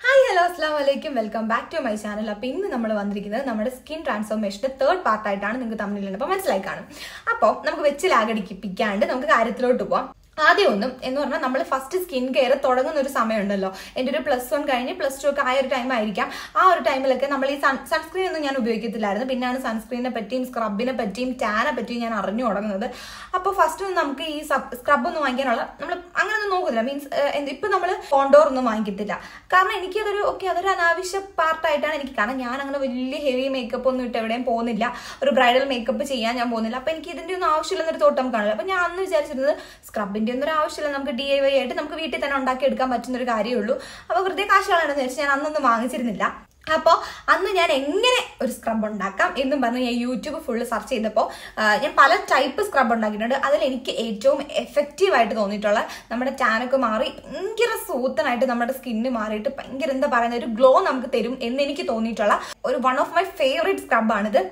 Hi hello അസ്ലാം വലൈക്കും welcome back to my channel അപ്പോൾ ഇന്ന് നമ്മൾ വന്നിരിക്കുന്നത് നമ്മുടെ സ്കിൻ ട്രാൻസ്ഫോർമേഷന്റെ തേർഡ് പാർട്ടായിട്ടാണ് നിങ്ങൾക്ക് തമ്മിലുള്ളത് അപ്പോൾ മനസ്സിലായി കാണും അപ്പോൾ നമുക്ക് വെച്ച് ലാഗടിപ്പിക്കാണ്ട് നമുക്ക് കാര്യത്തിലോട്ട് പോവാം ആദ്യം ഒന്നും എന്ന് പറഞ്ഞാൽ നമ്മൾ ഫസ്റ്റ് സ്കിൻ കെയർ തുടങ്ങുന്ന ഒരു സമയമുണ്ടല്ലോ എൻ്റെ ഒരു പ്ലസ് വൺ കഴിഞ്ഞ് പ്ലസ് ടു ഒക്കെ ആയ ഒരു ടൈം ആയിരിക്കാം ആ ഒരു ടൈമിലൊക്കെ നമ്മൾ ഈ സൺ സൺസ്ക്രീൻ ഒന്നും ഞാൻ ഉപയോഗിക്കത്തില്ലായിരുന്നു പിന്നെയാണ് സൺസ്ക്രീനെ പറ്റിയും സ്ക്രബിനെ പറ്റിയും ടാനെ പറ്റിയും ഞാൻ അറിഞ്ഞു തുടങ്ങുന്നത് അപ്പോൾ ഫസ്റ്റ് ഒന്നും നമുക്ക് ഈ സ്ക്രബ് ഒന്നും വാങ്ങിക്കാനുള്ള നമ്മൾ അങ്ങനെ ഒന്നും നോക്കുന്നില്ല മീൻസ് ഇപ്പൊ നമ്മൾ കോണ്ടോർ ഒന്നും വാങ്ങിക്കത്തില്ല കാരണം എനിക്കതൊരു ഓക്കെ അതൊരു അനാവശ്യ പാർട്ടായിട്ടാണ് എനിക്ക് കാരണം ഞാൻ അങ്ങനെ വലിയ ഹെവി മേക്കപ്പ് ഒന്നും ഇട്ട് എവിടെയും പോകുന്നില്ല ഒരു ബ്രൈഡൽ മേക്കപ്പ് ചെയ്യാൻ ഞാൻ പോകുന്നില്ല അപ്പൊ എനിക്ക് ഇതിന്റെ ഒന്നും ആവശ്യമില്ലെന്നൊരു തോട്ടം കാണില്ല അപ്പൊ ഞാൻ അന്ന് വിചാരിച്ചിരുന്നത് സ്ക്രബിന്റെ ഒന്നും ഒരു ആവശ്യമില്ല നമുക്ക് ഡി ഐ വൈ ആയിട്ട് നമുക്ക് വീട്ടിൽ തന്നെ ഉണ്ടാക്കി എടുക്കാൻ പറ്റുന്ന ഒരു കാര്യമുള്ളൂ അപ്പൊ വെറുതെ കാശുകളാണെന്ന് വിചാരിച്ച് ഞാൻ അന്നൊന്നും വാങ്ങിച്ചിരുന്നില്ല അപ്പോൾ അന്ന് ഞാൻ എങ്ങനെ ഒരു സ്ക്രബ് ഉണ്ടാക്കാം എന്നും പറഞ്ഞ് ഞാൻ യൂട്യൂബ് ഫുള്ള് സെർച്ച് ചെയ്തപ്പോൾ ഞാൻ പല ടൈപ്പ് സ്ക്രബ് ഉണ്ടാക്കിയിട്ടുണ്ട് അതിൽ എനിക്ക് ഏറ്റവും എഫക്റ്റീവ് ആയിട്ട് തോന്നിയിട്ടുള്ള നമ്മുടെ ടാനൊക്കെ മാറി ഭയങ്കര സൂത്തനായിട്ട് നമ്മുടെ സ്കിന്ന് മാറിയിട്ട് ഭയങ്കര എന്താ പറയുന്ന ഒരു ഗ്ലോ നമുക്ക് തരും എന്ന് എനിക്ക് തോന്നിയിട്ടുള്ള ഒരു വൺ ഓഫ് മൈ ഫേവറേറ്റ് സ്ക്രബാണിത്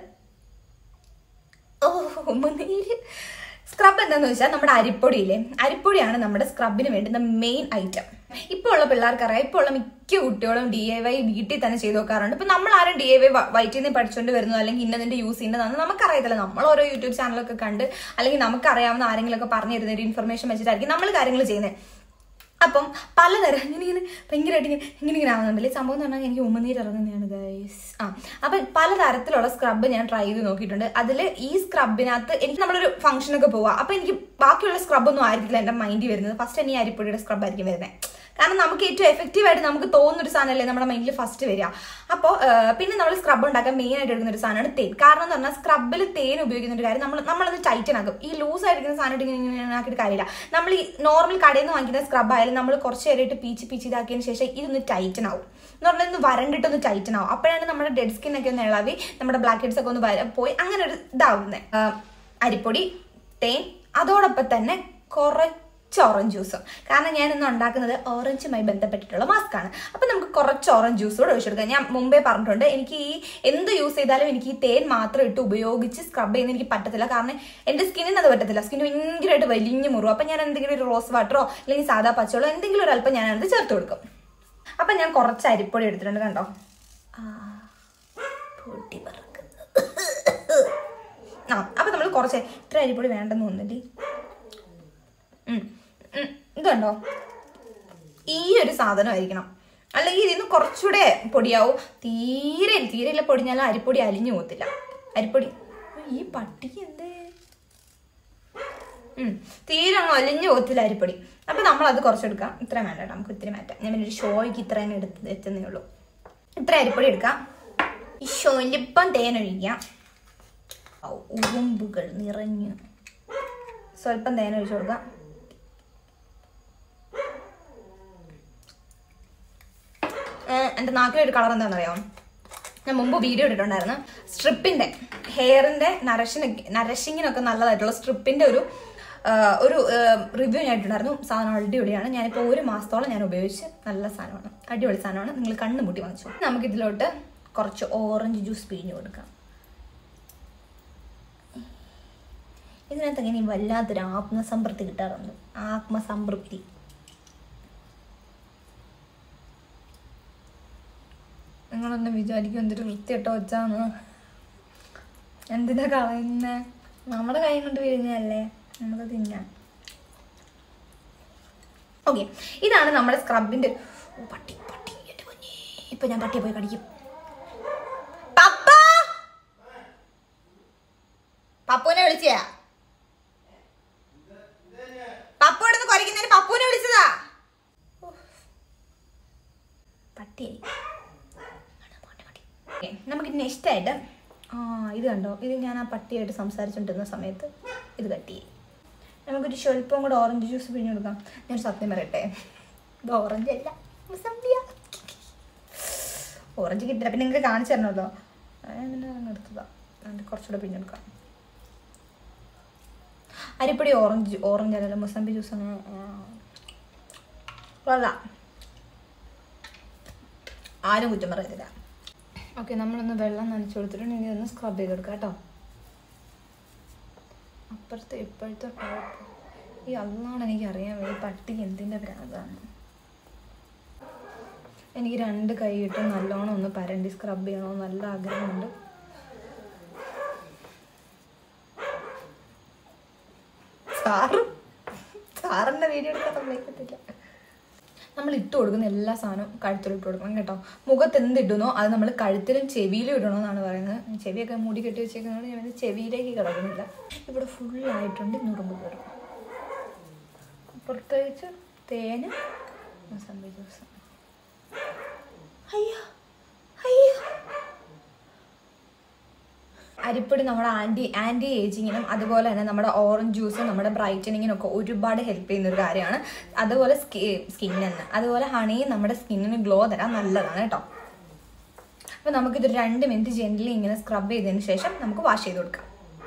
ഓ ഉമ്മനീര് സ്ക്രബ് എന്താന്ന് വെച്ചാൽ നമ്മുടെ അരിപ്പൊടിയില്ലേ അരിപ്പൊടിയാണ് നമ്മുടെ സ്ക്രബിന് വേണ്ടുന്ന മെയിൻ ഐറ്റം ഇപ്പോൾ ഉള്ള പിള്ളേർക്കറിയാം ഇപ്പോൾ ഉള്ള മിക്ക കുട്ടികളും ഡി എ വൈ വീട്ടിൽ തന്നെ ചെയ്ത് നോക്കാറുണ്ട് ഇപ്പൊ നമ്മൾ ആരും ഡി എ വൈ വൈറ്റിൽ നിന്ന് പഠിച്ചുകൊണ്ട് വരുന്നത് അല്ലെങ്കിൽ ഇന്നതിന്റെ യൂസ് ചെയ്യുന്നതാണെന്ന് നമുക്കറിയത്തില്ല നമ്മൾ ഓരോ യൂട്യൂബ് ചാനലൊക്കെ കണ്ട് അല്ലെങ്കിൽ നമുക്കറിയാവുന്ന ആരെങ്കിലും ഒക്കെ പറഞ്ഞു തരുന്ന ഒരു ഇൻഫർമേഷൻ വെച്ചിട്ടായിരിക്കും നമ്മൾ കാര്യങ്ങൾ ചെയ്യുന്നത് അപ്പം പലതരം ഇങ്ങനെ ഇങ്ങനെ ഭയങ്കരമായിട്ട് ഇങ്ങനെ ഇങ്ങനെ ഇങ്ങനെ ആവുന്നുണ്ടല്ലേ സംഭവം എന്ന് പറഞ്ഞാൽ എനിക്ക് ഉമ്മനീര് ഇറങ്ങുന്നതാണ് ഗൈസ് ആ അപ്പം പലതരത്തിലുള്ള സ്ക്രബ് ഞാൻ ട്രൈ ചെയ്ത് നോക്കിയിട്ടുണ്ട് അതിൽ ഈ സ്ക്രബിനകത്ത് എനിക്ക് നമ്മളൊരു ഫംഗ്ഷനൊക്കെ പോവാം അപ്പം എനിക്ക് ബാക്കിയുള്ള സ്ക്രബൊന്നും ആയിരിക്കില്ല എൻ്റെ മൈൻഡിൽ വരുന്നത് ഫസ്റ്റ് തന്നെ ഈ അരിപ്പൊടിയുടെ സ്ക്രബ് ആയിരിക്കും വരുന്നത് കാരണം നമുക്ക് ഏറ്റവും എഫക്റ്റീവ് ആയിട്ട് നമുക്ക് തോന്നുന്ന ഒരു സാധനമല്ലേ നമ്മുടെ മൈൻഡിൽ ഫസ്റ്റ് വരിക അപ്പോൾ പിന്നെ നമ്മൾ സ്ക്രബ് ഉണ്ടാക്കാൻ മെയിൻ ആയിട്ട് എടുക്കുന്ന ഒരു സാധനമാണ് തേൻ കാരണം എന്ന് പറഞ്ഞാൽ സ്ക്രബിൽ തേൻ ഉപയോഗിക്കുന്ന ഒരു കാര്യം നമ്മൾ നമ്മളത് ടൈറ്റൻ ആക്കും ഈ ലൂസ് ആയിരിക്കുന്ന സാധനം ഇങ്ങനെ ഇങ്ങനെ ആക്കിയിട്ട് കാര്യമില്ല നമ്മൾ ഈ നോർമൽ കടയിൽ നിന്ന് വാങ്ങിക്കുന്ന സ്ക്രബ് ആയാലും നമ്മൾ കുറച്ച് നേരമായിട്ട് പീച്ച് പീച്ച് ഇതാക്കിയതിന് ശേഷം ഇതൊന്ന് ടൈറ്റൻ ആവും എന്ന് പറഞ്ഞാൽ ഇന്ന് വരണ്ടിട്ടൊന്ന് ടൈറ്റൻ ആവും അപ്പോഴാണ് നമ്മുടെ ഡെഡ് സ്കിൻ ഒക്കെ ഒന്ന് ഇളവി നമ്മുടെ ബ്ലാക്ക് ഹെഡ്സ് ഒക്കെ ഒന്ന് വര പോയി അങ്ങനെ ഒരു ഇതാവുന്നത് അരിപ്പൊടി തേൻ അതോടൊപ്പം തന്നെ കുറച്ച് കുറച്ച് ഓറഞ്ച് ജ്യൂസും കാരണം ഞാൻ ഇന്ന് ഉണ്ടാക്കുന്നത് ഓറഞ്ചുമായി ബന്ധപ്പെട്ടിട്ടുള്ള മാസ്ക് ആണ് അപ്പൊ നമുക്ക് കുറച്ച് ഓറഞ്ച് ജ്യൂസ് കൂടെ ഒഴിച്ചെടുക്കാം ഞാൻ മുമ്പേ പറഞ്ഞിട്ടുണ്ട് എനിക്ക് ഈ എന്ത് യൂസ് ചെയ്താലും എനിക്ക് ഈ തേൻ മാത്രം ഇട്ട് ഉപയോഗിച്ച് സ്ക്രബ് ചെയ്യുന്ന എനിക്ക് പറ്റത്തില്ല കാരണം എന്റെ സ്കിന്നിന് അത് പറ്റത്തില്ല സ്കിന്ന് ഭയങ്കരമായിട്ട് വലിഞ്ഞു മുറും അപ്പൊ ഞാൻ എന്തെങ്കിലും ഒരു റോസ് വാട്ടറോ അല്ലെങ്കിൽ സാധാ പച്ചവെള്ളോ എന്തെങ്കിലും ഒരു അല്പം ഞാനത് ചേർത്ത് കൊടുക്കും അപ്പൊ ഞാൻ കുറച്ച് അരിപ്പൊടി എടുത്തിട്ടുണ്ട് കണ്ടോ പൊടി ആ അപ്പൊ നമ്മൾ കുറച്ച് ഇത്ര അരിപ്പൊടി വേണ്ടെന്ന് തോന്നുന്നില്ലേ ഇതുണ്ടോ ഈ ഒരു സാധനമായിരിക്കണം അല്ലെങ്കിൽ ഇതിന്ന് കുറച്ചുകൂടെ പൊടിയാവും തീരെ തീരെ പൊടിഞ്ഞാലും അരിപ്പൊടി അലിഞ്ഞു പോകത്തില്ല അരിപ്പൊടി ഈ പട്ടിക്ക് എന്തേ തീരെ അങ്ങ് അലിഞ്ഞു പോകത്തില്ല അരിപ്പൊടി അപ്പൊ നമ്മൾ അത് കുറച്ചെടുക്കാം ഇത്രയും വേണ്ട കേട്ടോ നമുക്ക് ഇത്രയും മാറ്റാം ഞാൻ പിന്നെ ഒരു ഷോയ്ക്ക് ഇത്രയും എടുത്ത് എത്തുന്നേ ഉള്ളൂ ഇത്ര അരിപ്പൊടി എടുക്കാം ഈ ഷോയിലിപ്പം തേനൊഴിക്കാം ഉറുമ്പുകൾ നിറഞ്ഞു സ്വല്പം തേനൊഴിച്ചു കൊടുക്കാം എൻ്റെ നാക്കിലൊരു കളർ എന്താണെന്നറിയാമോ ഞാൻ മുമ്പ് വീഡിയോ ഇട്ടിട്ടുണ്ടായിരുന്നു സ്ട്രിപ്പിന്റെ ഹെയറിന്റെ നരഷിനൊക്കെ നരഷിങ്ങിനൊക്കെ നല്ലതായിട്ടുള്ള സ്ട്രിപ്പിന്റെ ഒരു ഒരു റിവ്യൂ ഞാൻ ഇട്ടിട്ടുണ്ടായിരുന്നു സാധനം അടിപൊളിയാണ് ഞാനിപ്പോൾ ഒരു മാസത്തോളം ഞാൻ ഉപയോഗിച്ച് നല്ല സാധനമാണ് അടിപൊളി സാധനമാണ് നിങ്ങൾ കണ്ണു മുട്ടി വാങ്ങിച്ചു നമുക്ക് ഇതിലോട്ട് കുറച്ച് ഓറഞ്ച് ജ്യൂസ് പിഴിഞ്ഞു കൊടുക്കാം ഇതിനകത്ത് എങ്ങനെ വല്ലാത്തൊരു ആത്മസംതൃപ്തി കിട്ടാറുണ്ട് ആത്മസംതൃപ്തി നിങ്ങളൊന്ന് വിചാരിക്കും എന്തൊരു വൃത്തിയിട്ടോ വെച്ചാന്ന് എന്തിനാ കളയുന്നേ നമ്മുടെ കൈ കൊണ്ട് വിരിഞ്ഞല്ലേ നമുക്ക് തിന്നാം ഓക്കെ ഇതാണ് നമ്മുടെ സ്ക്രബിന്റെ പട്ടി പട്ടി എന്റെ കുഞ്ഞേ ഇപ്പൊ ഞാൻ പട്ടിയെ പോയി കടിക്കും പപ്പുവിനെ വിളിച്ചാ പപ്പു ഇവിടുന്ന് കുറയ്ക്കുന്നതിന് പപ്പുവിനെ വിളിച്ചതാ പട്ടിയായി നമുക്ക് നെക്സ്റ്റ് ആയിട്ട് ആ ഇത് കണ്ടോ ഇത് ഞാൻ ആ പട്ടിയായിട്ട് സംസാരിച്ചുകൊണ്ടിരുന്ന സമയത്ത് ഇത് കട്ട് ചെയ്യും നമുക്കൊരു സ്വല്പം കൂടെ ഓറഞ്ച് ജ്യൂസ് പിഴിഞ്ഞു കൊടുക്കാം ഞാൻ സത്യം പറയട്ടെ ഇത് ഓറഞ്ച് അല്ല മുസമ്പിയ ഓറഞ്ച് കിട്ടില്ല പിന്നെ നിങ്ങൾക്ക് കാണിച്ചു തരണമല്ലോ എടുത്തതാ അതിൻ്റെ കുറച്ചുകൂടെ പിഴിഞ്ഞെടുക്കാം അരിപ്പൊടി ഓറഞ്ച് ഓറഞ്ച് അല്ലല്ലോ മുസമ്പി ജ്യൂസ് അങ്ങനെ കൊള്ളാം ആരും കുറ്റം പറയത്തില്ല ഓക്കെ നമ്മളൊന്ന് വെള്ളം നനച്ചു കൊടുത്തിട്ടുണ്ടെങ്കിൽ ഒന്ന് സ്ക്രബ് ചെയ്ത് കൊടുക്കാം കേട്ടോ അപ്പുറത്തെ ഇപ്പോഴത്തെ ടോപ്പ് ഈ അള്ളാണ് എനിക്ക് അറിയാൻ ഈ പട്ടിക്ക് എന്തിൻ്റെ ഭ്രാന്താണ് എനിക്ക് രണ്ട് കൈ ഇട്ട് നല്ലോണം ഒന്ന് പരണ്ടി സ്ക്രബ് ചെയ്യണമെന്ന് നല്ല ആഗ്രഹമുണ്ട് സാറ് സാറിൻ്റെ വീഡിയോ എടുക്കാൻ സമ്മതിക്കത്തില്ല നമ്മൾ ഇട്ട് കൊടുക്കുന്ന എല്ലാ സാധനവും കഴുത്തിലും ഇട്ട് കൊടുക്കണം കേട്ടോ മുഖത്ത് എന്തിടുന്നോ അത് നമ്മൾ കഴുത്തിലും ചെവിയിലും ഇടണമെന്നാണ് പറയുന്നത് ചെവിയൊക്കെ മുടി കെട്ടി വെച്ചേക്കുന്നതുകൊണ്ട് ഞാൻ ഇത് ചെവിയിലേക്ക് കിടക്കുന്നില്ല ഇവിടെ ഫുള്ളായിട്ടുണ്ട് നുറുമ്പ് കയറും പ്രത്യേകിച്ച് തേന് മസാല ജ്യൂസ് അയ്യോ അയ്യോ അരിപ്പൊടി നമ്മുടെ ആൻറ്റി ആൻറ്റി ഏജിങ്ങിനും അതുപോലെ തന്നെ നമ്മുടെ ഓറഞ്ച് ജ്യൂസ് നമ്മുടെ ബ്രൈറ്റനിങ്ങിനും ഒക്കെ ഒരുപാട് ഹെൽപ്പ് ചെയ്യുന്ന ഒരു കാര്യമാണ് അതുപോലെ സ്കിന്നിന് അതുപോലെ ഹണി നമ്മുടെ സ്കിന്നിന് ഗ്ലോ തരാൻ നല്ലതാണ് കേട്ടോ അപ്പോൾ നമുക്കിത് രണ്ട് മിനിറ്റ് ജെന്റലി ഇങ്ങനെ സ്ക്രബ് ചെയ്തതിന് ശേഷം നമുക്ക് വാഷ് ചെയ്ത് കൊടുക്കാം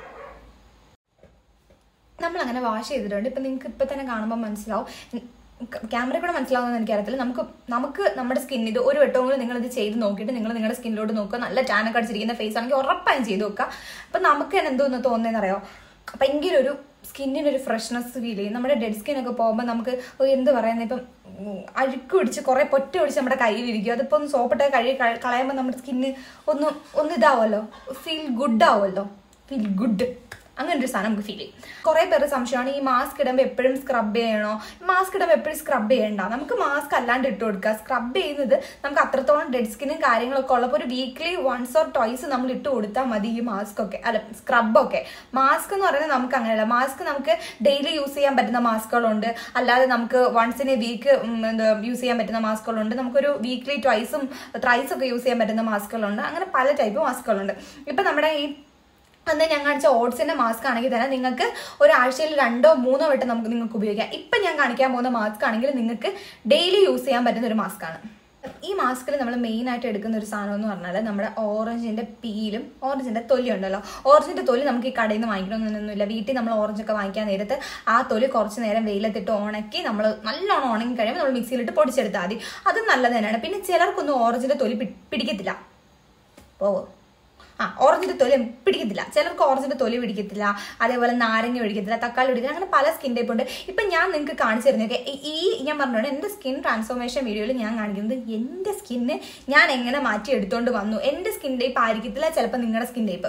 നമ്മൾ അങ്ങനെ വാഷ് ചെയ്തിട്ടുണ്ട് ഇപ്പം നിങ്ങൾക്ക് ഇപ്പം തന്നെ കാണുമ്പോൾ മനസ്സിലാവും ക്യാമറ കൂടെ മനസ്സിലാവുമെന്ന് എനിക്കറിയത്തില്ല നമുക്ക് നമുക്ക് നമ്മുടെ സ്കിൻ ഇത് ഒരു വട്ടമെങ്കിലും നിങ്ങൾ ഇത് ചെയ്ത് നോക്കിയിട്ട് നിങ്ങൾ നിങ്ങളുടെ സ്കിന്നിലോട്ട് നോക്കുക നല്ല ടാനൊക്കെ അടിച്ചിരിക്കുന്ന ഫേസ് ആണെങ്കിൽ ഉറപ്പായും ചെയ്ത് നോക്കുക അപ്പം നമുക്ക് തന്നെ എന്തോന്ന് തോന്നുന്നതെന്ന് അറിയോ ഭയങ്കര ഒരു സ്കിന്നിനൊരു ഫ്രഷ്നെസ് ഫീൽ ചെയ്യും നമ്മുടെ ഡെഡ് സ്കിൻ ഒക്കെ പോകുമ്പോൾ നമുക്ക് ഒരു എന്ത് പറയുന്നത് ഇപ്പം ഉം, അഴുക്ക് പിടിച്ച് കുറേ പൊറ്റ പിടിച്ച് നമ്മുടെ കയ്യിലിരിക്കും അതിപ്പോൾ ഒന്ന് സോപ്പിട്ട് കഴുകി ക- കളയുമ്പോൾ നമ്മുടെ സ്കിന്ന് ഒന്ന് ഒന്ന് ഇതാവുമല്ലോ ഫീൽ ഗുഡ് ആവുമല്ലോ ഫീൽ ഗുഡ് അങ്ങനെ ഒരു സാധനം നമുക്ക് ഫീൽ ചെയ്യും കുറേ പേര് സംശയമാണ് ഈ മാസ്ക് ഇടുമ്പോൾ എപ്പോഴും സ്ക്രബ് ചെയ്യണോ മാസ്ക് ഇടുമ്പോൾ എപ്പോഴും സ്ക്രബ് ചെയ്യണ്ട നമുക്ക് മാസ്ക് അല്ലാണ്ട് ഇട്ട് കൊടുക്കുക സ്ക്രബ് ചെയ്യുന്നത് നമുക്ക് അത്രത്തോളം ഡെഡ് സ്കിന്നും കാര്യങ്ങളൊക്കെ ഉള്ളപ്പോൾ ഒരു വീക്ക്ലി വൺസ് ഓർ ടോയ്സ് നമ്മൾ ഇട്ട് കൊടുത്താൽ മതി ഈ മാസ്ക് ഒക്കെ അല്ല സ്ക്രബ് ഒക്കെ മാസ്ക് എന്ന് പറയുന്നത് നമുക്ക് അങ്ങനെയല്ല മാസ്ക് നമുക്ക് ഡെയിലി യൂസ് ചെയ്യാൻ പറ്റുന്ന മാസ്കുകളുണ്ട് അല്ലാതെ നമുക്ക് വൺസ് ഇൻ എ വീക്ക് എന്താ യൂസ് ചെയ്യാൻ പറ്റുന്ന മാസ്കുകളുണ്ട് നമുക്കൊരു വീക്ക്ലി ട്വൈസും ത്രൈസ് ഒക്കെ യൂസ് ചെയ്യാൻ പറ്റുന്ന മാസ്കുകളുണ്ട് അങ്ങനെ പല ടൈപ്പ് മാസ്കുകളുണ്ട് ഇപ്പം നമ്മുടെ ഈ അന്ന് ഞാൻ കാണിച്ച ഓട്സിന്റെ മാസ്ക് ആണെങ്കിൽ തന്നെ നിങ്ങൾക്ക് ഒരാഴ്ചയിൽ രണ്ടോ മൂന്നോ വട്ടം നമുക്ക് നിങ്ങൾക്ക് ഉപയോഗിക്കാം ഇപ്പം ഞാൻ കാണിക്കാൻ പോകുന്ന മാസ്ക് ആണെങ്കിൽ നിങ്ങൾക്ക് ഡെയിലി യൂസ് ചെയ്യാൻ പറ്റുന്ന ഒരു മാസ്ക് ആണ് ഈ മാസ്കിൽ നമ്മൾ മെയിൻ ആയിട്ട് എടുക്കുന്ന ഒരു സാധനം എന്ന് പറഞ്ഞാൽ നമ്മുടെ ഓറഞ്ചിന്റെ പീലും ഓറഞ്ചിന്റെ തൊലി ഉണ്ടല്ലോ ഓറഞ്ചിന്റെ തൊലി നമുക്ക് ഈ കടയിൽ നിന്ന് വാങ്ങിക്കണമെന്നൊന്നുമില്ല വീട്ടിൽ നമ്മൾ ഓറഞ്ചൊക്കെ വാങ്ങിക്കാൻ നേരത്ത് ആ തൊലി കുറച്ച് നേരം വെയിലത്തിട്ട് ഉണക്കി നമ്മൾ നല്ലോണം ഉണങ്ങി കഴിയുമ്പോൾ നമ്മൾ മിക്സിയിലിട്ട് പൊടിച്ചെടുത്താൽ മതി അത് നല്ലത് തന്നെയാണ് പിന്നെ ചിലർക്കൊന്നും ഓറഞ്ചിന്റെ തൊലി പി- പിടിക്കത്തില്ല പോവോ ആ ഓറഞ്ചിന്റെ തൊലി പിടിക്കത്തില്ല ചിലർക്ക് ഓറഞ്ചിന്റെ തൊലി പിടിക്കത്തില്ല അതേപോലെ നാരങ്ങ പിടിക്കത്തില്ല തക്കാളി പിടിക്കത്തില്ല അങ്ങനെ പല സ്കിൻ ടൈപ്പ് ഉണ്ട് ഇപ്പം ഞാൻ നിങ്ങൾക്ക് കാണിച്ചു തരുന്നതൊക്കെ ഈ- ഈ ഞാൻ പറഞ്ഞോണ്ട് എൻ്റെ സ്കിൻ ട്രാൻസ്ഫോർമേഷൻ വീഡിയോയിൽ ഞാൻ കാണിക്കുന്നത് എൻ്റെ സ്കിന്ന് ഞാൻ എങ്ങനെ മാറ്റി എടുത്തോണ്ട് വന്നു എൻ്റെ സ്കിൻ ടൈപ്പ് ആയിരിക്കത്തില്ല ചിലപ്പോൾ നിങ്ങളുടെ സ്കിൻ ടൈപ്പ്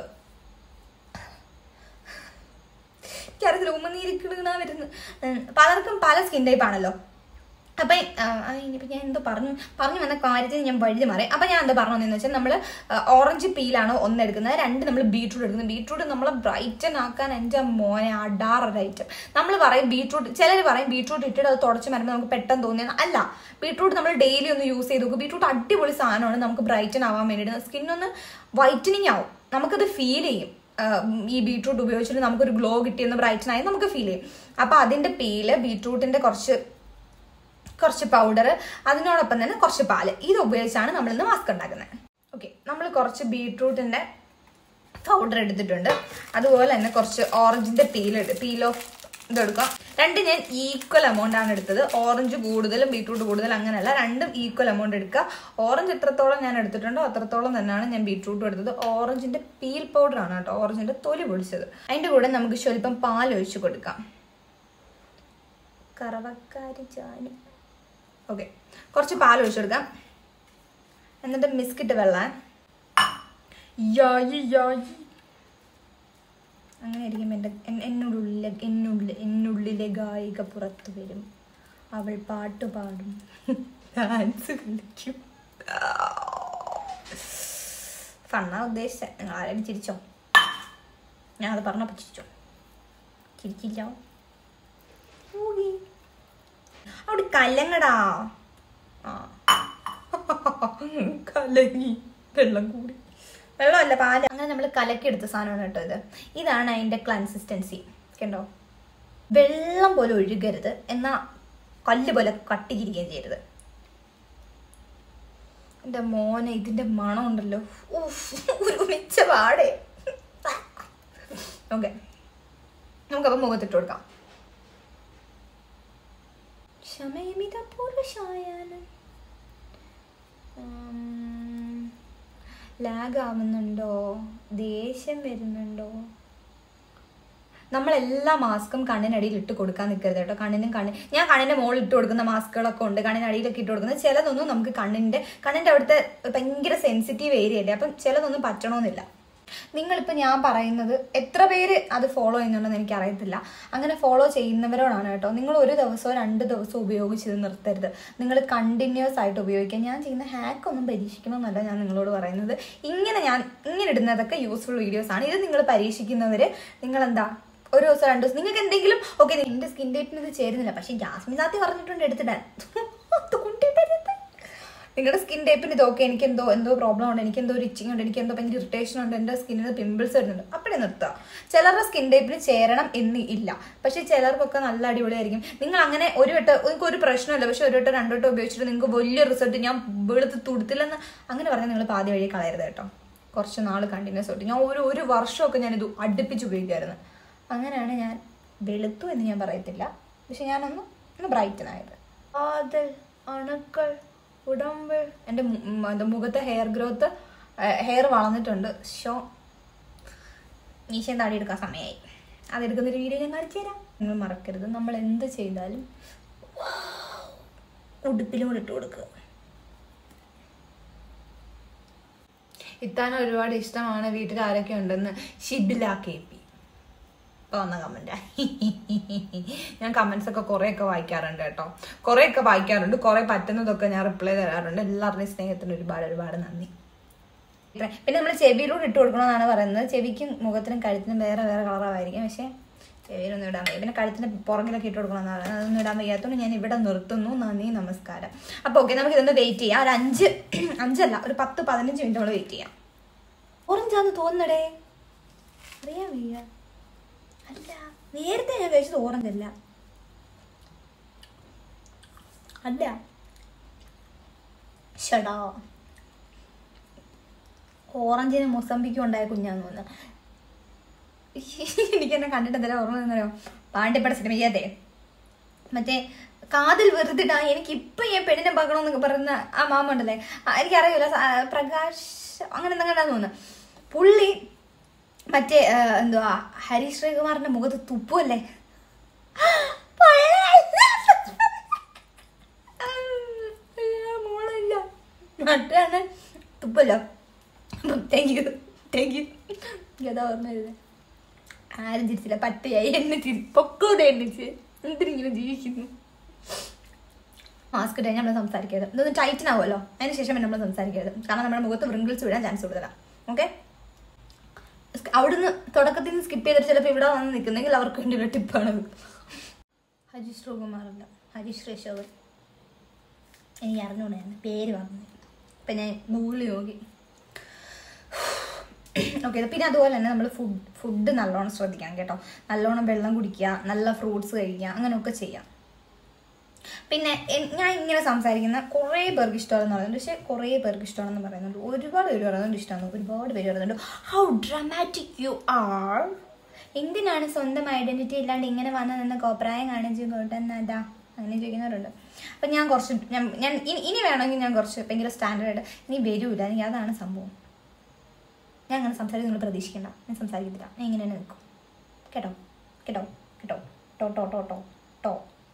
എനിക്കറിയത്തില്ല ഉമ്മനീരിക്കിടുന്ന വരുന്നു ഉം, പലർക്കും പല സ്കിൻ ടൈപ്പ് ആണല്ലോ അപ്പം ഇനിയിപ്പോൾ ഞാൻ എന്തോ പറഞ്ഞു പറഞ്ഞു വന്ന കാര്യത്തിൽ ഞാൻ വഴുതി മാറി അപ്പം ഞാൻ എന്താ പറഞ്ഞു വെച്ചാൽ നമ്മൾ ഓറഞ്ച് പീലാണ് ഒന്ന് എടുക്കുന്നത് രണ്ട് നമ്മൾ ബീട്രൂട്ട് എടുക്കുന്നത് ബീട്രൂട്ട് നമ്മൾ ബ്രൈറ്റൻ ആക്കാൻ എൻ്റെ മോനെ അടാറൊരു ഐറ്റം നമ്മൾ പറയും ബീട്രൂട്ട് ചിലർ പറയും ബീട്രൂട്ട് ഇട്ടിട്ട് അത് തുടച്ച് വരുമ്പോൾ നമുക്ക് പെട്ടെന്ന് തോന്നിയത് അല്ല ബീട്രൂട്ട് നമ്മൾ ഡെയിലി ഒന്ന് യൂസ് ചെയ്ത് നോക്കും ബീട്രൂട്ട് അടിപൊളി സാധനമാണ് നമുക്ക് ബ്രൈറ്റൻ ആവാൻ വേണ്ടിയിട്ട് സ്കിന്നൊന്ന് വൈറ്റനിങ് ആവും നമുക്കത് ഫീൽ ചെയ്യും ആഹ് ഈ ബീട്രൂട്ട് ഉപയോഗിച്ചിട്ട് നമുക്കൊരു ഗ്ലോ കിട്ടിയെന്ന് ബ്രൈറ്റൻ ആയി നമുക്ക് ഫീൽ ചെയ്യും അപ്പോൾ അതിൻ്റെ പീല് ബീട്രൂട്ടിൻ്റെ കുറച്ച് കുറച്ച് പൗഡർ അതിനോടൊപ്പം തന്നെ കുറച്ച് പാല് ഇത് ഉപയോഗിച്ചാണ് നമ്മൾ ഇന്ന് മാസ്ക് ഉണ്ടാക്കുന്നത് ഓക്കെ നമ്മൾ കുറച്ച് ബീട്രൂട്ടിൻ്റെ പൗഡർ എടുത്തിട്ടുണ്ട് അതുപോലെ തന്നെ കുറച്ച് ഓറഞ്ചിൻ്റെ പീൽ പീൽ ഓഫ് ഇതെടുക്കാം രണ്ട് ഞാൻ ഈക്വൽ എമൗണ്ട് ആണ് എടുത്തത് ഓറഞ്ച് കൂടുതലും ബീട്രൂട്ട് കൂടുതലും അങ്ങനെയല്ല രണ്ടും ഈക്വൽ എമൗണ്ട് എടുക്കുക ഓറഞ്ച് എത്രത്തോളം ഞാൻ എടുത്തിട്ടുണ്ടോ അത്രത്തോളം തന്നെയാണ് ഞാൻ ബീട്രൂട്ട് എടുത്തത് ഓറഞ്ചിന്റെ പീൽ പൗഡർ ആണ് കേട്ടോ ഓറഞ്ചിന്റെ തൊലി പൊടിച്ചത് അതിന്റെ കൂടെ നമുക്ക് സ്വല്പം പാൽ ഒഴിച്ച് കൊടുക്കാം കറവക്കാരി ചാനി ഓക്കെ കുറച്ച് പാൽ ഒഴിച്ചു കൊടുക്കാം എന്നിട്ട് മിസ്കിട്ട് വെള്ളം യായി യായി അങ്ങനെ ഇരിക്കുമ്പോൾ എൻ്റെ എന്നുള്ളിലെ എന്നുള്ളിൽ എന്നുള്ളിലെ ഗായിക പുറത്തു വരും അവൾ പാട്ട് പാടും ഡാൻസ് കളിക്കും ഫണ്ണാ ഉദ്ദേശിച്ച നിങ്ങൾ ആരെയും ചിരിച്ചോ ഞാനത് പറഞ്ഞപ്പോൾ ചിരിച്ചോ ചിരിച്ചില്ല ഊകി. അവിടെ കലങ്ങടാ ആ കലങ്ങി വെള്ളം കൂടി വെള്ളമല്ല പാല് അങ്ങനെ നമ്മൾ കലക്കിയെടുത്ത സാധനമാണ് കേട്ടോ ഇത് ഇതാണ് അതിൻ്റെ കൺസിസ്റ്റൻസി കണ്ടോ വെള്ളം പോലെ ഒഴുകരുത് എന്നാൽ കല്ല് പോലെ കട്ടിക്കിരിക്കുകയും ചെയ്യരുത് എൻ്റെ മോനെ ഇതിൻ്റെ മണം ഉണ്ടല്ലോ ഉഫ്, ഒരു മിച്ച പാടേ ഓക്കെ നമുക്കപ്പോൾ മുഖത്തിട്ട് കൊടുക്കാം ശമയമിത പൂർവശായാനം ലാഗ് ആവുന്നുണ്ടോ ദേഷ്യം വരുന്നുണ്ടോ നമ്മൾ എല്ലാ മാസ്കും കണ്ണിനടിയിൽ ഇട്ട് കൊടുക്കാൻ നിൽക്കരുത് കേട്ടോ കണ്ണിനും കണ്ണ് ഞാൻ കണ്ണിന്റെ മുകളിൽ ഇട്ട് കൊടുക്കുന്ന മാസ്കുകളൊക്കെ ഉണ്ട് കണ്ണിനടിയിലൊക്കെ ഇട്ട് കൊടുക്കുന്നത് ചിലതൊന്നും നമുക്ക് കണ്ണിന്റെ കണ്ണിന്റെ അവിടുത്തെ ഭയങ്കര സെൻസിറ്റീവ് ഏരിയ അല്ലേ അപ്പം ചിലതൊന്നും പറ്റണമെന്നില്ല നിങ്ങളിപ്പോൾ ഞാൻ പറയുന്നത് എത്ര പേര് അത് ഫോളോ ചെയ്യുന്നുണ്ടെന്ന് എനിക്ക് അറിയത്തില്ല അങ്ങനെ ഫോളോ ചെയ്യുന്നവരോടാണ് കേട്ടോ നിങ്ങൾ ഒരു ദിവസമോ രണ്ട് ദിവസമോ ഉപയോഗിച്ചത് നിർത്തരുത് നിങ്ങൾ കണ്ടിന്യൂസ് ആയിട്ട് ഉപയോഗിക്കുക ഞാൻ ചെയ്യുന്ന ഹാക്ക് ഒന്നും പരീക്ഷിക്കണമെന്നല്ല ഞാൻ നിങ്ങളോട് പറയുന്നത് ഇങ്ങനെ ഞാൻ ഇങ്ങനെ ഇടുന്നതൊക്കെ യൂസ്ഫുൾ വീഡിയോസ് ആണ് ഇത് നിങ്ങൾ പരീക്ഷിക്കുന്നവർ നിങ്ങൾ എന്താ ഒരു ദിവസം രണ്ട് ദിവസം നിങ്ങൾക്ക് എന്തെങ്കിലും ഓക്കെ നിന്റെ സ്കിൻ ടൈപ്പിന് ഇത് ചേരുന്നില്ല പക്ഷെ ജാസ്മിൻ സാത്തി പറഞ്ഞിട്ടുണ്ട് എടുത്തിടാൻ അതുകൊണ്ടിട്ടരുത് നിങ്ങളുടെ സ്കിൻ ടൈപ്പിന് ഇതൊക്കെ എനിക്ക് എന്തോ എന്തോ പ്രോബ്ലം ഉണ്ട് എനിക്ക് എന്തോ ഒരു ഇച്ചിങ് ഉണ്ട് എനിക്ക് എന്തോ ഭയങ്കര ഇറിറ്റേഷൻ ഉണ്ട് എൻ്റെ സ്കിന്നിന് പിമ്പിൾസ് വരുന്നുണ്ട് അപ്പോഴേ നിർത്തുക ചിലരുടെ സ്കിൻ ടൈപ്പിന് ചേരണം എന്ന് ഇല്ല പക്ഷെ ചിലർക്കൊക്കെ നല്ല അടിപൊളിയായിരിക്കും നിങ്ങൾ അങ്ങനെ ഒരു വട്ടം നിങ്ങൾക്ക് ഒരു പ്രശ്നമില്ല പക്ഷെ ഒരു വട്ടം രണ്ടു വട്ടം ഉപയോഗിച്ചിട്ട് നിങ്ങൾക്ക് വലിയ റിസൾട്ട് ഞാൻ വെളുത്ത് തുടുത്തില്ലെന്ന് അങ്ങനെ പറഞ്ഞാൽ നിങ്ങൾ പാതി വഴി കളയരുത് കേട്ടോ കുറച്ച് നാൾ കണ്ടിന്യൂസ് ആയിട്ട് ഞാൻ ഒരു ഒരു വർഷമൊക്കെ ഞാനിത് അടുപ്പിച്ച് ഉപയോഗിക്കുമായിരുന്നു അങ്ങനെയാണ് ഞാൻ വെളുത്തു എന്ന് ഞാൻ പറയത്തില്ല പക്ഷെ ഞാനൊന്ന് ഒന്ന് ബ്രൈറ്റൻ ആയത് കാതൽ അണുക്കൾ ഉടമ്പ് എൻ്റെ മു- ഉം, എന്താ മുഖത്തെ ഹെയർ ഗ്രോത്ത് ഹെയർ വളർന്നിട്ടുണ്ട് ഷോ മീശയും താടി എടുക്കാൻ സമയമായി അതെടുക്കുന്നൊരു വീഡിയോ ഞാൻ കാണിച്ചു തരാം നിങ്ങൾ മറക്കരുത് നമ്മൾ എന്ത് ചെയ്താലും ഉടുപ്പിലും കൂടെ ഇട്ട് കൊടുക്കുക ഇത്താൻ ഒരുപാട് ഇഷ്ടമാണ് വീട്ടിൽ ആരൊക്കെ ഉണ്ടെന്ന് ഷിബില കെ പി ഇപ്പൊ വന്ന കമന്റ് ഞാൻ കമന്റ്സ് ഒക്കെ കുറെ ഒക്കെ വായിക്കാറുണ്ട് കേട്ടോ കുറെ ഒക്കെ വായിക്കാറുണ്ട് കുറെ പറ്റുന്നതൊക്കെ ഞാൻ റിപ്ലൈ തരാറുണ്ട് എല്ലാവരുടെയും സ്നേഹത്തിന് ഒരുപാട് ഒരുപാട് നന്ദി ഇത്ര- പിന്നെ നമ്മൾ ചെവിയിലൂടെ ഇട്ട് കൊടുക്കണമെന്നാണ് പറയുന്നത് ചെവിക്കും മുഖത്തിനും കഴുത്തിനും വേറെ വേറെ കളറായിരിക്കും പക്ഷേ ചെവിയിലൊന്നും ഇടാൻ വയ്യ പിന്നെ കഴുത്തിന് പുറകിലൊക്കെ ഇട്ട് കൊടുക്കണമെന്നാണ് പറയുന്നത് അതൊന്നും ഇടാൻ വയ്യാത്തതുകൊണ്ട് ഞാൻ ഇവിടെ നിർത്തുന്നു നന്ദി നമസ്കാരം അപ്പോൾ ഓക്കെ നമുക്ക് ഇതൊന്ന് വെയിറ്റ് ചെയ്യാം ഒരു അഞ്ച് അഞ്ചല്ല ഒരു പത്ത് പതിനഞ്ച് മിനിറ്റ് നമ്മൾ വെയിറ്റ് ചെയ്യാം ഓറഞ്ചാന്ന് തോന്നടേ അറിയാൻ വയ്യ അല്ല നേരത്തെ ഞാൻ കഴിച്ചത് ഓറഞ്ച് അല്ല അല്ല ഷടാ ഓറഞ്ചിന് മൊസമ്പിക്കും ഉണ്ടായ കുഞ്ഞാന്ന് തോന്നുന്നു എനിക്ക് എന്നെ കണ്ടിട്ട് എന്തായാലും ഓർമ്മ നിന്നറിയോ പാണ്ഡ്യപ്പട സിനിമ ചെയ്യാതെ മറ്റേ കാതിൽ വെറുതിടാ എനിക്ക് ഇപ്പൊ ഞാൻ പെണ്ണിനെ പകണമെന്നൊക്കെ പറയുന്ന ആ മാമ ഉണ്ടല്ലേ ആ, എനിക്കറിയില്ല സ- ആ, പ്രകാശ് അങ്ങനെ എന്തെങ്കിലും തോന്നുന്നു പുള്ളി മറ്റേ ആ, എന്തുവാ ഹരി ശ്രീകുമാറിന്റെ മുഖത്ത് തുപ്പുമല്ലേ മോളില്ല നട്ടാണ് തുപ്പല്ലോ താങ്ക് യു താങ്ക് യു അതാ ഓർമ്മ വരുന്നത് ആരും ചിരിച്ചില്ല പട്ടിയായി എന്നെ ചിരി പൊക്കോടെ എണ്ണിച്ച് എന്തിനിങ്ങനെ ജീവിക്കുന്നു മാസ്ക് ഇട്ടാൽ നമ്മൾ സംസാരിക്കരുത് ഇതൊന്ന് ടൈറ്റൻ ആവുമല്ലോ അതിന് ശേഷം നമ്മൾ സംസാരിക്കരുത് കാരണം നമ്മുടെ മുഖത്ത് വ്രിങ്കിൾസ് വിടാൻ ചാൻസ് കൂടുതലാണ് ഓക്കെ അവിടുന്ന് തുടക്കത്തിൽ നിന്ന് സ്കിപ്പ് ചെയ്തിട്ട് ചിലപ്പോൾ ഇവിടെ വന്ന് നിൽക്കുന്നെങ്കിൽ അവർക്ക് വേണ്ടിയുള്ള ടിപ്പാണ് ഹരീഷ് ശ്രീകുമാറല്ല ഹരീഷ് രശോകൻ എനിക്ക് അറിഞ്ഞൂടായിരുന്നു പേര് പറഞ്ഞു അപ്പം ഞാൻ ഗൂഗിളിൽ നോക്കി ഓക്കെ പിന്നെ അതുപോലെ തന്നെ നമ്മൾ ഫുഡ് ഫുഡ് നല്ലോണം ശ്രദ്ധിക്കണം കേട്ടോ നല്ലോണം വെള്ളം കുടിക്കുക നല്ല ഫ്രൂട്ട്സ് കഴിക്കുക അങ്ങനെയൊക്കെ ചെയ്യാം പിന്നെ എൻ- ഞാൻ ഇങ്ങനെ സംസാരിക്കുന്ന കുറേ പേർക്ക് ഇഷ്ടമാണെന്ന് പറയുന്നുണ്ട് പക്ഷേ കുറേ പേർക്ക് ഇഷ്ടമാണെന്ന് പറയുന്നുണ്ട് ഒരുപാട് പേര് പറയുന്നുണ്ട് ഇഷ്ടമാണ് ഒരുപാട് പേര് പറയുന്നുണ്ട് ഹൗ ഡ്രാമാറ്റിക് യു ആർ എന്തിനാണ് സ്വന്തം ഐഡന്റിറ്റി ഇല്ലാണ്ട് ഇങ്ങനെ വന്ന് നിന്ന് കോപ്രായം കാണിച്ച് കൊണ്ടെന്നതാ അങ്ങനെ ചോദിക്കുന്നവരുണ്ട് അപ്പം ഞാൻ കുറച്ച് ഞാൻ ഞാൻ ഇനി ഇനി വേണമെങ്കിൽ ഞാൻ കുറച്ച് ഭയങ്കര സ്റ്റാൻഡേർഡ് ഇനി വരൂല എനിക്ക് അതാണ് സംഭവം ഞാൻ അങ്ങനെ സംസാരിച്ച് നിങ്ങൾ പ്രതീക്ഷിക്കണ്ട ഞാൻ സംസാരിക്കത്തില്ല ഞാൻ ഇങ്ങനെ തന്നെ നിൽക്കും കേട്ടോ കേട്ടോ കേട്ടോ ടോ ടോ ടോ ടോ ടോ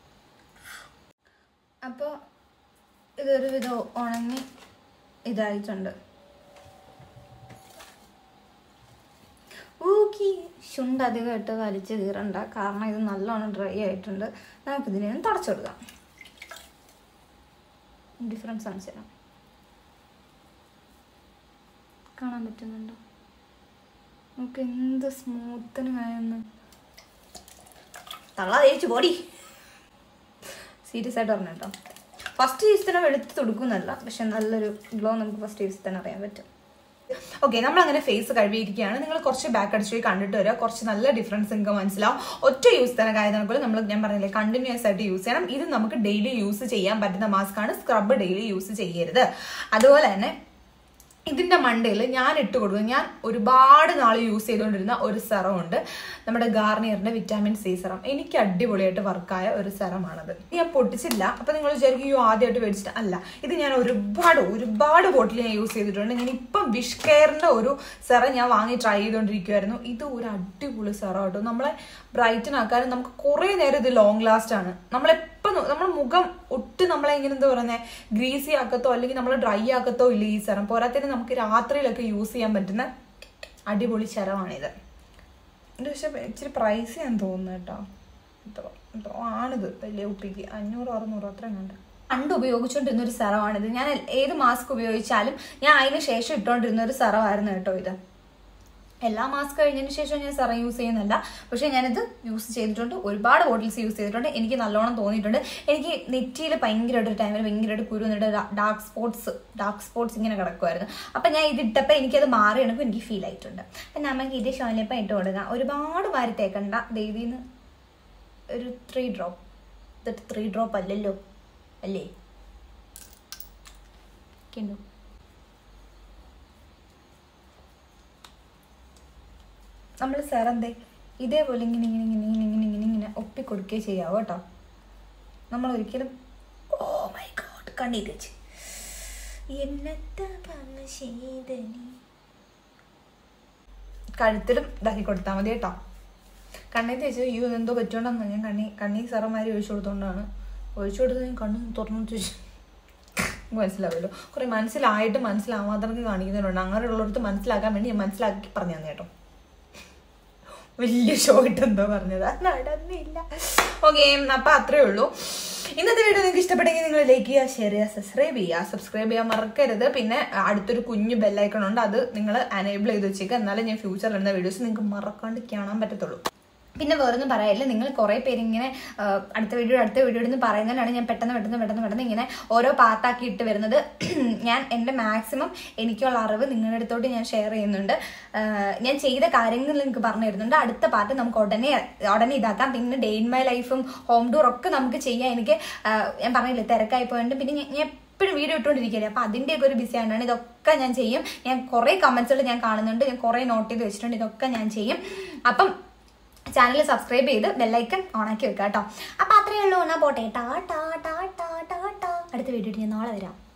അപ്പോൾ ഇതൊരു വിധം ഉണങ്ങി ഇതായിട്ടുണ്ട് ഊക്കി ശുണ്ട് അധികം ഇട്ട് വലിച്ച് കീറണ്ട കാരണം ഇത് നല്ലോണം ഡ്രൈ ആയിട്ടുണ്ട് നമുക്കിതിനെ ഒന്ന് തുടച്ചു കൊടുക്കാം ഡിഫറൻസ് കാണിച്ചു തരാം കാണാൻ പറ്റുന്നുണ്ടോ നമുക്ക് എന്ത് സ്മൂത്തനായെന്ന് തള്ള തേച്ചു പോടി സീരിയസ് ആയിട്ട് പറഞ്ഞു കേട്ടോ ഫസ്റ്റ് യൂസ് തന്നെ വെളുത്ത് കൊടുക്കുന്നല്ല പക്ഷെ നല്ലൊരു ഗ്ലോ നമുക്ക് ഫസ്റ്റ് യൂസ് തന്നെ അറിയാൻ പറ്റും ഓക്കെ നമ്മൾ അങ്ങനെ ഫേസ് കഴുകിയിരിക്കുകയാണ് നിങ്ങൾ കുറച്ച് ബാക്ക് അടിച്ച് പോയി കണ്ടിട്ട് വരിക കുറച്ച് നല്ല ഡിഫറൻസ് നിങ്ങൾക്ക് മനസ്സിലാവും ഒറ്റ യൂസ് തന്നെ കാര്യം നമ്മൾ ഞാൻ പറഞ്ഞില്ലേ കണ്ടിന്യൂസ് ആയിട്ട് യൂസ് ചെയ്യണം ഇത് നമുക്ക് ഡെയിലി യൂസ് ചെയ്യാൻ പറ്റുന്ന മാസ്ക് ആണ് സ്ക്രബ് ഡെയിലി യൂസ് ചെയ്യരുത് അതുപോലെ തന്നെ ഇതിന്റെ മണ്ടയിൽ ഞാൻ ഇട്ട് കൊടുക്കും ഞാൻ ഒരുപാട് നാൾ യൂസ് ചെയ്തുകൊണ്ടിരുന്ന ഒരു സെറം ഉണ്ട് നമ്മുടെ ഗാർണിയറിന്റെ വിറ്റാമിൻ സി സെറം എനിക്ക് അടിപൊളിയായിട്ട് വർക്കായ ഒരു സെറമാണത് ഇത് ഞാൻ പൊട്ടിച്ചില്ല അപ്പൊ നിങ്ങൾ വിചാരിക്കും യു ആദ്യമായിട്ട് മേടിച്ചിട്ട് അല്ല ഇത് ഞാൻ ഒരുപാട് ഒരുപാട് ബോട്ടിൽ ഞാൻ യൂസ് ചെയ്തിട്ടുണ്ട് ഞാൻ ഇപ്പം വിഷ് കെയറിന്റെ ഒരു സെറം ഞാൻ വാങ്ങി ട്രൈ ചെയ്തുകൊണ്ടിരിക്കുവായിരുന്നു ഇത് ഒരു അടിപൊളി സെറം കേട്ടോ നമ്മളെ ബ്രൈറ്റൻ ആക്കാനും നമുക്ക് കുറെ നേരം ഇത് ലോങ് ലാസ്റ്റ് ആണ് നമ്മളെപ്പം നമ്മുടെ മുഖം ഒട്ടും നമ്മളെ ഇങ്ങനെ എന്താ പറയുന്നത് ഗ്രീസി ആക്കത്തോ അല്ലെങ്കിൽ നമ്മൾ ഡ്രൈ ആക്കത്തോ ഇല്ല ഈ സെറം പോരാത്തതിന് നമുക്ക് രാത്രിയിലൊക്കെ യൂസ് ചെയ്യാൻ പറ്റുന്ന അടിപൊളി ശരമാണിത് ഇത് പക്ഷെ ഇച്ചിരി പ്രൈസ് ഞാൻ തോന്നുന്നു കേട്ടോ എന്തോ എന്തോ ആണിത് വലിയ കുപ്പിക്ക് അഞ്ഞൂറ് അറുന്നൂറ് അത്രയും കണ്ട് പണ്ട് ഉപയോഗിച്ചുകൊണ്ടിരുന്ന ഒരു സെറമാണിത് ഞാൻ ഏത് മാസ്ക് ഉപയോഗിച്ചാലും ഞാൻ അതിന് ശേഷം ഇട്ടുകൊണ്ടിരുന്ന ഒരു സെറമായിരുന്നു കേട്ടോ ഇത് എല്ലാ മാസ്ക് കഴിഞ്ഞതിന് ശേഷം ഞാൻ സെറം യൂസ് ചെയ്യുന്നില്ല പക്ഷെ ഞാനിത് യൂസ് ചെയ്തിട്ടുണ്ട് ഒരുപാട് ബോട്ടിൽസ് യൂസ് ചെയ്തിട്ടുണ്ട് എനിക്ക് നല്ലോണം തോന്നിയിട്ടുണ്ട് എനിക്ക് നെറ്റിയിൽ ഭയങ്കരമായിട്ട് ഒരു ടൈമിൽ ഭയങ്കരമായിട്ട് കുരു എന്നിട്ട് ഡാർക്ക് സ്പോട്ട്സ് ഡാർക്ക് സ്പോട്ട്സ് ഇങ്ങനെ കിടക്കുമായിരുന്നു അപ്പം ഞാൻ ഇത് ഇട്ടപ്പോൾ എനിക്കത് മാറി എണക്കും എനിക്ക് ഫീൽ ആയിട്ടുണ്ട് അപ്പം നമുക്ക് ഇത് ഷോലിപ്പം ഇട്ട് കൊടുക്കാം ഒരുപാട് വാരി തേക്കണ്ട ദേവിന്ന് ഒരു ത്രീ ഡ്രോപ്പ് ഇത് ത്രീ ഡ്രോപ്പ് അല്ലല്ലോ അല്ലേ കണ്ടു നമ്മൾ സെറന്തേ ഇതേപോലെ ഇങ്ങനെ ഇങ്ങനെ ഇങ്ങനെ ഇങ്ങനെ ഇങ്ങനെ ഇങ്ങനെ ഇങ്ങനെ ഒപ്പിക്കൊടുക്കുകയും ചെയ്യാവോ കേട്ടോ നമ്മൾ ഒരിക്കലും ഓ മൈ ഗോഡ് കണ്ണീർ വെച്ച് എന്നത്തെ ചെയ്തനി കഴുത്തിലും ഇതാക്കി കൊടുത്താൽ മതി കേട്ടോ കണ്ണീർ തേച്ച് അയ്യോ എന്തോ പറ്റുകൊണ്ടെന്ന് ഞാൻ കണ്ണി കണ്ണീർ സാറന്മാര് ഒഴിച്ചു കൊടുത്തോണ്ടാണ് ഒഴിച്ചു കൊടുത്ത് ഞാൻ കണ്ണ് തുറന്നു ചോദിച്ചു മനസ്സിലാവുമല്ലോ കുറെ മനസ്സിലായിട്ട് മനസ്സിലാവാത്തവർക്ക് കാണിക്കുന്നവരുണ്ട് അങ്ങനെയുള്ളവർക്ക് മനസ്സിലാക്കാൻ വേണ്ടി ഞാൻ മനസ്സിലാക്കി പറഞ്ഞു തന്നെ കേട്ടോ വലിയ ഷോ ഇട്ടെന്തോ പറഞ്ഞത് അത് നടന്നില്ല ഓക്കെ അപ്പൊ അത്രേ ഉള്ളൂ ഇന്നത്തെ വീഡിയോ നിങ്ങൾക്ക് ഇഷ്ടപ്പെട്ടെങ്കിൽ നിങ്ങൾ ലൈക്ക് ചെയ്യുക ഷെയർ ചെയ്യുക സബ്സ്ക്രൈബ് ചെയ്യുക സബ്സ്ക്രൈബ് ചെയ്യാൻ മറക്കരുത് പിന്നെ അടുത്തൊരു കുഞ്ഞു ബെല്ലൈക്കൺ ഉണ്ട് അത് നിങ്ങൾ അനേബിൾ ചെയ്ത് വെച്ചേക്കുക എന്നാലേ ഞാൻ ഫ്യൂച്ചറിൽ ഇടുന്ന വീഡിയോസ് നിങ്ങൾക്ക് മറക്കാണ്ട് കാണാൻ പറ്റത്തുള്ളൂ പിന്നെ വേറൊന്നും പറയില്ല നിങ്ങൾ കുറേ പേര് ഇങ്ങനെ ആ, അടുത്ത വീഡിയോ അടുത്ത വീഡിയോ എന്ന് പറയുന്നതിനാണ് ഞാൻ പെട്ടെന്ന് പെട്ടെന്ന് പെട്ടെന്ന് പെട്ടെന്ന് ഇങ്ങനെ ഓരോ പാർട്ടാക്കി ഇട്ട് വരുന്നത് ഞാൻ എൻ്റെ മാക്സിമം എനിക്കുള്ള അറിവ് നിങ്ങളുടെ അടുത്തോട്ട് ഞാൻ ഷെയർ ചെയ്യുന്നുണ്ട് ആ, ഞാൻ ചെയ്ത കാര്യങ്ങൾ നിങ്ങൾക്ക് പറഞ്ഞു തരുന്നുണ്ട് അടുത്ത പാർട്ട് നമുക്ക് ഉടനെ ഉടനെ ഇതാക്കാം പിന്നെ ഡേ ഇൻ മൈ ലൈഫും ഹോം ടൂർ ഒക്കെ നമുക്ക് ചെയ്യാം എനിക്ക് ആ, ഞാൻ പറഞ്ഞില്ലേ തിരക്കായി പോയിട്ടുണ്ട് പിന്നെ ഞാൻ- ഞാൻ എപ്പോഴും വീഡിയോ ഇട്ടുകൊണ്ടിരിക്കുകയല്ലേ അപ്പോൾ അതിൻ്റെയൊക്കെ ഒരു ബിസി ആയതുകൊണ്ട് ഇതൊക്കെ ഞാൻ ചെയ്യും ഞാൻ കുറേ കമൻസുകൾ ഞാൻ കാണുന്നുണ്ട് ഞാൻ കുറേ നോട്ട് ചെയ്ത് വെച്ചിട്ടുണ്ട് ഇതൊക്കെ ഞാൻ ചെയ്യും അപ്പം ചാനൽ സബ്സ്ക്രൈബ് ചെയ്ത് ബെല്ലൈക്കൺ ഓണാക്കി വെക്കാം കേട്ടോ അപ്പം അത്രയേ ഉള്ളൂ എന്നാ പോട്ടെ ടാ ടാ ടാ ടാ ടാ ടാ അടുത്ത വീഡിയോ ഞാൻ നാളെ വരാം